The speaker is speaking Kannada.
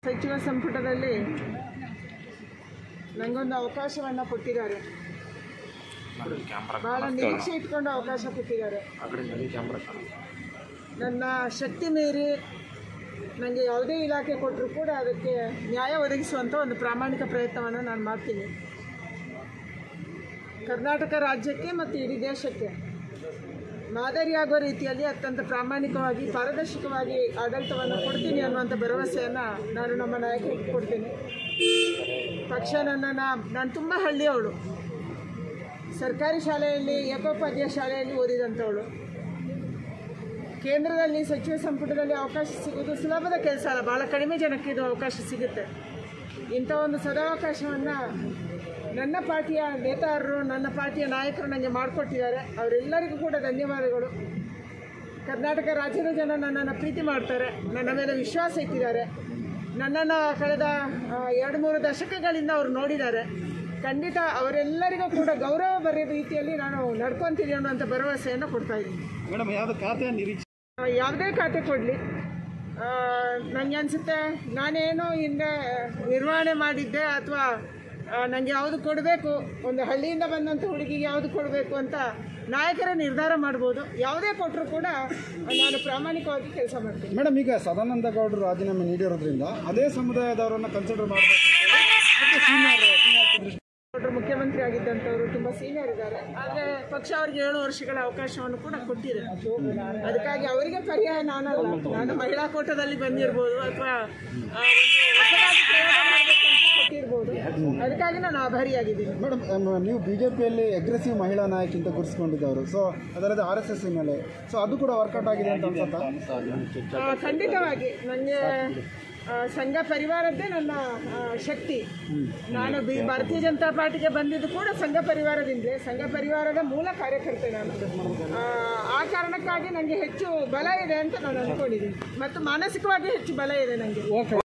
ಸಚಿವ ಸಂಪುಟದಲ್ಲಿ ನನಗೊಂದು ಅವಕಾಶವನ್ನು ಕೊಟ್ಟಿದ್ದಾರೆ ಬಹಳ ನಿರೀಕ್ಷೆ ಇಟ್ಕೊಂಡು ಅವಕಾಶ ಕೊಟ್ಟಿದ್ದಾರೆ ನನ್ನ ಶಕ್ತಿ ಮೀರಿ ನನಗೆ ಯಾವುದೇ ಇಲಾಖೆ ಕೊಟ್ಟರು ಕೂಡ ಅದಕ್ಕೆ ನ್ಯಾಯ ಒದಗಿಸುವಂಥ ಒಂದು ಪ್ರಾಮಾಣಿಕ ಪ್ರಯತ್ನವನ್ನು ನಾನು ಮಾಡ್ತೀನಿ ಕರ್ನಾಟಕ ರಾಜ್ಯಕ್ಕೆ ಮತ್ತು ಇಡೀ ದೇಶಕ್ಕೆ ಮಾದರಿಯಾಗುವ ರೀತಿಯಲ್ಲಿ ಅತ್ಯಂತ ಪ್ರಾಮಾಣಿಕವಾಗಿ ಪಾರದರ್ಶಕವಾಗಿ ಆಡಳಿತವನ್ನು ಕೊಡ್ತೀನಿ ಅನ್ನುವಂಥ ಭರವಸೆಯನ್ನು ನಾನು ನಮ್ಮ ನಾಯಕರಿಗೆ ಕೊಡ್ತೀನಿ ಪಕ್ಷ ನನ್ನನ್ನು ನಾನು ತುಂಬ ಹಳ್ಳಿಯವಳು ಸರ್ಕಾರಿ ಶಾಲೆಯಲ್ಲಿ ಏಕೋಪಾಧ್ಯಾಯ ಶಾಲೆಯಲ್ಲಿ ಓದಿದಂಥವಳು ಕೇಂದ್ರದಲ್ಲಿ ಸಚಿವ ಸಂಪುಟದಲ್ಲಿ ಅವಕಾಶ ಸಿಗೋದು ಸುಲಭದ ಕೆಲಸ ಅಲ್ಲ ಭಾಳ ಕಡಿಮೆ ಜನಕ್ಕೆ ಇದು ಅವಕಾಶ ಸಿಗುತ್ತೆ ಇಂಥ ಒಂದು ಸದಾವಕಾಶವನ್ನು ನನ್ನ ಪಾರ್ಟಿಯ ನೇತಾರರು ನನ್ನ ಪಾರ್ಟಿಯ ನಾಯಕರು ನನಗೆ ಮಾಡಿಕೊಟ್ಟಿದ್ದಾರೆ ಅವರೆಲ್ಲರಿಗೂ ಕೂಡ ಧನ್ಯವಾದಗಳು ಕರ್ನಾಟಕ ರಾಜ್ಯದ ಜನ ನನ್ನನ್ನು ಪ್ರೀತಿ ಮಾಡ್ತಾರೆ ನನ್ನ ಮೇಲೆ ವಿಶ್ವಾಸ ಇಟ್ಟಿದ್ದಾರೆ ನನ್ನನ್ನು ಕಳೆದ ಆ, ಎರಡು ಮೂರು ದಶಕಗಳಿಂದ ಅವರು ನೋಡಿದ್ದಾರೆ ಖಂಡಿತ ಅವರೆಲ್ಲರಿಗೂ ಕೂಡ ಗೌರವ ಬರೆಯ ರೀತಿಯಲ್ಲಿ ನಾನು ನಡ್ಕೊತೀನಿ ಅನ್ನುವಂಥ ಭರವಸೆಯನ್ನು ಕೊಡ್ತಾ ಇದ್ದೀನಿ ಮೇಡಮ್ ಯಾವ್ದು ಖಾತೆ ನಿರೀಕ್ಷೆ ಆ, ಯಾವುದೇ ಖಾತೆ ಕೊಡಲಿ ನನಗೆ ಅನಿಸುತ್ತೆ ನಾನೇನು ಹಿಂದೆ ನಿರ್ವಹಣೆ ಮಾಡಿದ್ದೆ ಅಥವಾ ನನಗೆ ಯಾವುದು ಕೊಡಬೇಕು ಒಂದು ಹಳ್ಳಿಯಿಂದ ಬಂದಂಥ ಹುಡುಗಿಗೆ ಯಾವುದು ಕೊಡಬೇಕು ಅಂತ ನಾಯಕರ ನಿರ್ಧಾರ ಮಾಡ್ಬೋದು ಯಾವುದೇ ಕೊಟ್ಟರು ಕೂಡ ನಾನು ಪ್ರಾಮಾಣಿಕವಾಗಿ ಕೆಲಸ ಮಾಡ್ತೀನಿ ಮೇಡಮ್ ಈಗ ಸದಾನಂದ ಗೌಡರು ರಾಜೀನಾಮೆ ನೀಡಿರೋದ್ರಿಂದ ಅದೇ ಸಮುದಾಯದವರನ್ನ ಕನ್ಸಿಡರ್ ಮಾಡಬೇಕು ಕೊಟ್ಟರು ಮುಖ್ಯಮಂತ್ರಿ ಆಗಿದ್ದಂಥವರು ತುಂಬ ಸೀನಿಯರ್ ಇದ್ದಾರೆ ಆದರೆ ಪಕ್ಷ ಅವರಿಗೆ ಏಳು ವರ್ಷಗಳ ಅವಕಾಶವನ್ನು ಕೂಡ ಕೊಟ್ಟಿದೆ ಅದಕ್ಕಾಗಿ ಅವರಿಗೆ ಪರ್ಯಾಯ ನಾನಲ್ಲ ನಾನು ಮಹಿಳಾ ಕೋಟದಲ್ಲಿ ಬಂದಿರ್ಬೋದು ಅಥವಾ ಆ, ಒಂದು ಹೊಸದಾಗಿ ಪ್ರಯೋಗ ಮಾಡಬೇಕು ಅಂತ ಕೊಟ್ಟಿರ್ಬೋದು ಅದಕ್ಕಾಗಿ ನಾನು ಆಭಾರಿಯಾಗಿದ್ದೀನಿ ಮೇಡಮ್ ನೀವು ಬಿ ಜೆ ಪಿಯಲ್ಲಿ ಅಗ್ರೆಸಿವ್ ಮಹಿಳಾ ನಾಯಕಿ ಅಂತ ಗುರುತಿಸ್ಕೊಂಡಿದ್ದವರು ಸೊ ಅದರದ್ದು ಆರ್ ಎಸ್ ಎಸ್ ಮೇಲೆ ಸೊ ಅದು ಕೂಡ ವರ್ಕೌಟ್ ಆಗಿದೆ ಅಂತ ಅನ್ಸುತ್ತಾ ಆ, ಖಂಡಿತವಾಗಿ ನನಗೆ ಆ, ಸಂಘ ಪರಿವಾರದ್ದೇ ನನ್ನ ಆ, ಶಕ್ತಿ ನಾನು ಬಿ ಭಾರತೀಯ ಜನತಾ ಪಾರ್ಟಿಗೆ ಬಂದಿದ್ದು ಕೂಡ ಸಂಘ ಪರಿವಾರದಿಂದಲೇ ಸಂಘ ಪರಿವಾರದ ಮೂಲ ಕಾರ್ಯಕರ್ತೆ ನಾನು ಆ, ಆ ಕಾರಣಕ್ಕಾಗಿ ನನಗೆ ಹೆಚ್ಚು ಬಲ ಇದೆ ಅಂತ ನಾನು ಅಂದ್ಕೊಂಡಿದ್ದೀನಿ ಮತ್ತು ಮಾನಸಿಕವಾಗಿ ಹೆಚ್ಚು ಬಲ ಇದೆ ನನಗೆ